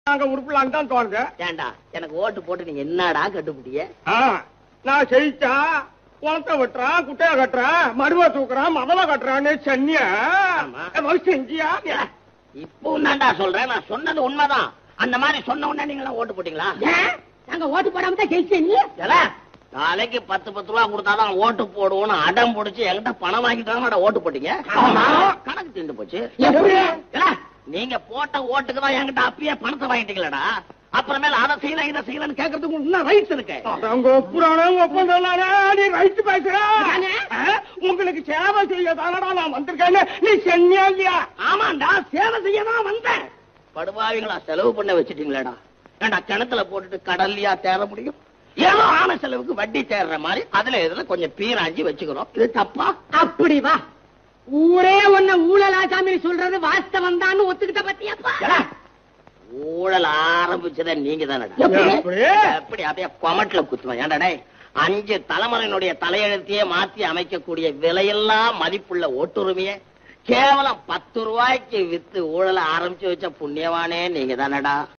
நாங்க உருப்பலான்னு தான் தோணுது ஏண்டா எனக்கு ஓட்டு போட்டு நீங்க என்னடா கட்டுப்பிட்டிய ஆ, நான் ஜெயிச்சா குளத்தை வெட்டுறான் குட்டையா கட்டுறான் மடுவை தூக்குறான் மதலை கட்டுறான்னு சென்னிய ஆமா. ஏதாவது செஞ்சியா இப்போ தான்டா சொல்றேன் நான் சொன்னது உண்மைதான் அந்த மாதிரி சொன்ன உடனே நீங்க ஓட்டு போட்டீங்களா ஏன்? நாங்க ஓட்டு போடாம தான் ஜெயிச்சேன் நீ ஏல, நாளைக்கு பத்து பத்து ரூபா கொடுத்தாதான் ஓட்டு போடுவோம்னு அடம் பிடிச்சி என்கிட்ட பணம் வாங்கிட்டாங்க ஓட்டு போட்டீங்க ஆமா. கணக்கு தீர்ந்து போச்சு எப்படி? ஏல, நீங்க போட்ட ஓட்டுக்கு தான் என்கிட்ட அப்பயே பணத்தை வாங்கிட்டீங்களடா அப்புறமேல அதை செய்யல இதை செய்யலன்னு கேட்கறதுக்கு இன்னும் ரைட்ஸ் இருக்கு அவங்க ஒப்புறானே ஒப்பந்தானே நீ ரைட்டு பேசுற அதானே? ஆ, உங்களுக்கு சேவை செய்ய தானடா நான் வந்திருக்கேன்னு நீ சென்னியா இல்லையா ஆமாண்டா சேவை செய்ய தான் வந்தேன் படுபாவிங்களா செலவு பண்ண வச்சிட்டீங்களேடா ஏண்டா கிணத்துல போட்டுட்டு கடல்லையா தேர முடியும் ஏதோ ஆன செலவுக்கு வட்டி தேர்ற மாதிரி அதுல இதுல கொஞ்சம் பீராஞ்சி வச்சுக்கிறோம் இது தப்பா அப்படி வா ஊரே உன்ன ஊழலாசாமி சொல்றது வாஸ்தவம் தான் ஒத்துக்கிட்ட பத்தியாப்பா ஏடா, ஊழல் ஆரம்பிச்சத நீங்க தானடா எப்படி? எப்படி? எப்படி அப்படியே கொமட்ல குத்துவேன் ஏன்டா டேய் அஞ்சு தலைமுறையினுடைய தலையெழுத்தையே மாத்தி அமைக்கக்கூடிய விலையெல்லாம் மதிப்புள்ள ஓட்டுரிமையை கேவலம் பத்து ரூபாய்க்கு வித்து ஊழல ஆரம்பிச்சு வச்ச புண்ணியவானே நீங்க தானடா